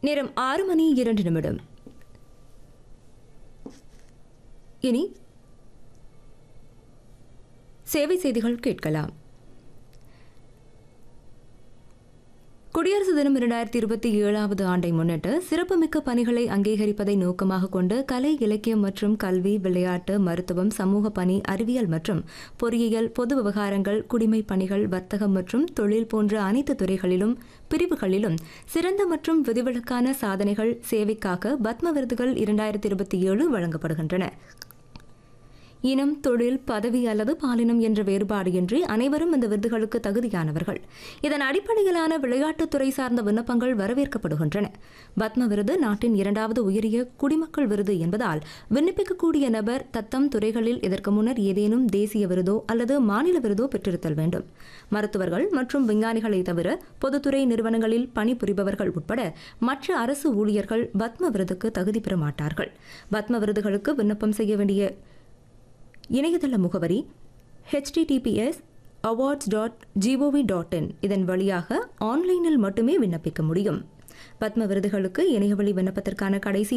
நேரம் ஆறு மணி இரண்டு நிமிடம் இனி சேவை செய்திகள் கேட்கலாம் குடியரசு தினம் இரண்டாயிரத்தி இருபத்தி ஏழாவது ஆண்டை முன்னிட்டு சிறப்புமிக்க பணிகளை அங்கீகரிப்பதை நோக்கமாக கொண்டு கலை இலக்கியம் மற்றும் கல்வி விளையாட்டு மருத்துவம் சமூக பணி அறிவியல் மற்றும் பொறியியல் பொது விவகாரங்கள் குடிமைப் பணிகள் வர்த்தகம் மற்றும் தொழில் போன்ற அனைத்து துறைகளிலும் பிரிவுகளிலும் சிறந்த மற்றும் விதிவிலக்கான சாதனைகள் சேவைக்காக பத்ம விருதுகள் இரண்டாயிரத்தி இருபத்தி ஏழு வழங்கப்படுகின்றன இனம் தொழில் பதவி அல்லது பாலினம் என்ற வேறுபாடு இன்றி அனைவரும் இந்த விருதுகளுக்கு தகுதியானவர்கள் இதன் அடிப்படையிலான விளையாட்டுத்துறை சார்ந்த விண்ணப்பங்கள் வரவேற்கப்படுகின்றன பத்ம விருது நாட்டின் இரண்டாவது உயரிய குடிமக்கள் விருது என்பதால் விண்ணப்பிக்கக்கூடிய நபர் தத்தம் துறைகளில் இதற்கு முன்னர் ஏதேனும் தேசிய விருதோ அல்லது மாநில விருதோ பெற்றிருத்தல் வேண்டும் மருத்துவர்கள் மற்றும் விஞ்ஞானிகளை தவிர பொதுத்துறை நிறுவனங்களில் பணிபுரிபவர்கள் உட்பட மற்ற அரசு ஊழியர்கள் பத்ம விருதுக்கு தகுதி பெற மாட்டார்கள் பத்ம விருதுகளுக்கு விண்ணப்பம் செய்ய வேண்டிய இணையதள முகவரி https awards dot G O V dot in இதன் வழியாக ஆன்லைனில் மட்டுமே விண்ணப்பிக்க முடியும் பத்ம விருதுகளுக்கு இணையவழி விண்ணப்பத்திற்கான கடைசி